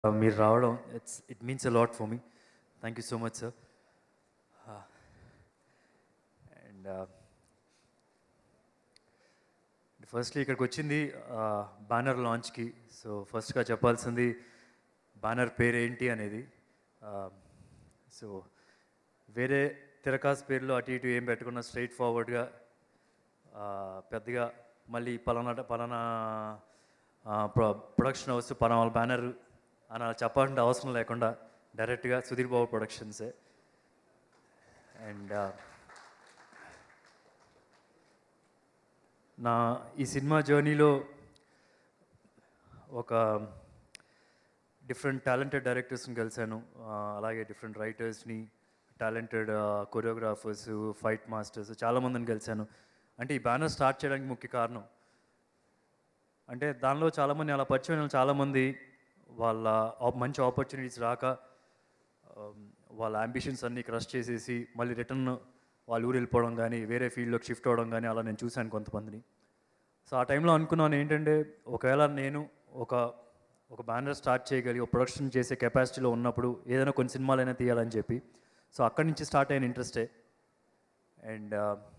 మీరు రావడం it's it means a lot for me thank you so much sir and firstly ఇక్కడికి వచ్చింది banner లాంచ్కి so ఫస్ట్గా చెప్పాల్సింది బ్యానర్ పేరు ఏంటి అనేది సో వేరే తిరకాస్ పేర్లు అటు ఇటు ఏం పెట్టకుండా స్ట్రైట్ ఫార్వర్డ్గా పెద్దగా మళ్ళీ పలానా పలానా ప్రొడక్షన్ హౌస్ పలానా వాళ్ళ బ్యానర్ అని అలా చెప్పాల్సిన అవసరం లేకుండా డైరెక్ట్గా సుధీర్ బాబు ప్రొడక్షన్సే అండ్ నా ఈ సినిమా జర్నీలో ఒక డిఫరెంట్ టాలెంటెడ్ డైరెక్టర్స్ని కలిశాను ఆ, అలాగే డిఫరెంట్ రైటర్స్ని టాలెంటెడ్ కొరియోగ్రాఫర్స్ ఫైట్ మాస్టర్స్ చాలామందిని కలిశాను అంటే ఈ బ్యానర్ స్టార్ట్ చేయడానికి ముఖ్య కారణం అంటే దానిలో చాలామంది అలా పరిచయం అయిన చాలామంది వాళ్ళ ఆప్- మంచి ఆపర్చునిటీస్ రాక um, వాళ్ళ అంబిషన్స్ అన్నీ క్రష్ చేసేసి మళ్ళీ రిటర్న్ వాళ్ళ ఊరు వెళ్ళిపోవడం కానీ వేరే ఫీల్డ్లోకి షిఫ్ట్ అవ్వడం కానీ అలా నేను చూశాను కొంతమందిని సో ఆ టైంలో అనుకున్నాను ఏంటంటే ఒకవేళ నేను ఒక ఒక బ్యానర్ స్టార్ట్ చేయగలిగి ఒక ప్రొడక్షన్ చేసే కెపాసిటీలో ఉన్నప్పుడు ఏదైనా కొన్ని సినిమాలైనా తీయాలని చెప్పి సో అక్కడి నుంచి స్టార్ట్ అయిన ఇంట్రెస్టే అండ్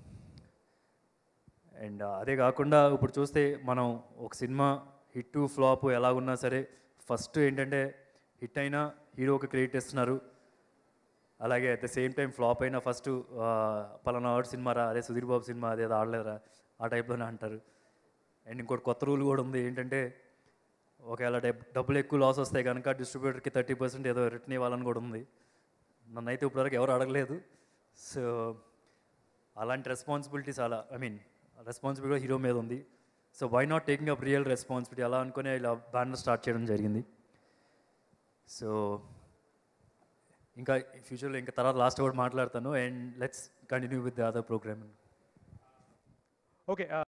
అండ్ అదే కాకుండా ఇప్పుడు చూస్తే మనం ఒక సినిమా హిట్ ఫ్లాప్ ఎలాగున్నా సరే ఫస్ట్ ఏంటంటే హిట్ అయినా హీరోకి క్రెడిట్ ఇస్తున్నారు అలాగే at the same time flop అయినా ఫస్ట్ పలానా వాడు సినిమా రా అదే సుధీర్ బాబు సినిమా అదేదో ఆడలేదురా ఆ టైప్లోనే అంటారు అండ్ ఇంకోటి కొత్త రూల్ కూడా ఉంది ఏంటంటే ఒకవేళ డబ్- డబ్బులు ఎక్కువ లాస్ వస్తే కనుక డిస్ట్రిబ్యూటర్కి థర్టీ పర్సెంట్ ఏదో రిటర్న్ ఇవ్వాలని కూడా ఉంది నన్ను అయితే ఇప్పటివరకు ఎవరు అడగలేదు సో అలాంటి రెస్పాన్సిబిలిటీస్ అలా ఐ మీన్ రెస్పాన్సిబిలిటీ హీరో మీద ఉంది so why not taking up real responsibility అలా అనుకునే ఇలా బ్యానర్ స్టార్ట్ చేయడం జరిగింది సో ఇంకా ఫ్యూచర్లో ఇంకా తర్వాత లాస్ట్ కూడా మాట్లాడతాను and let's continue with the other programme okay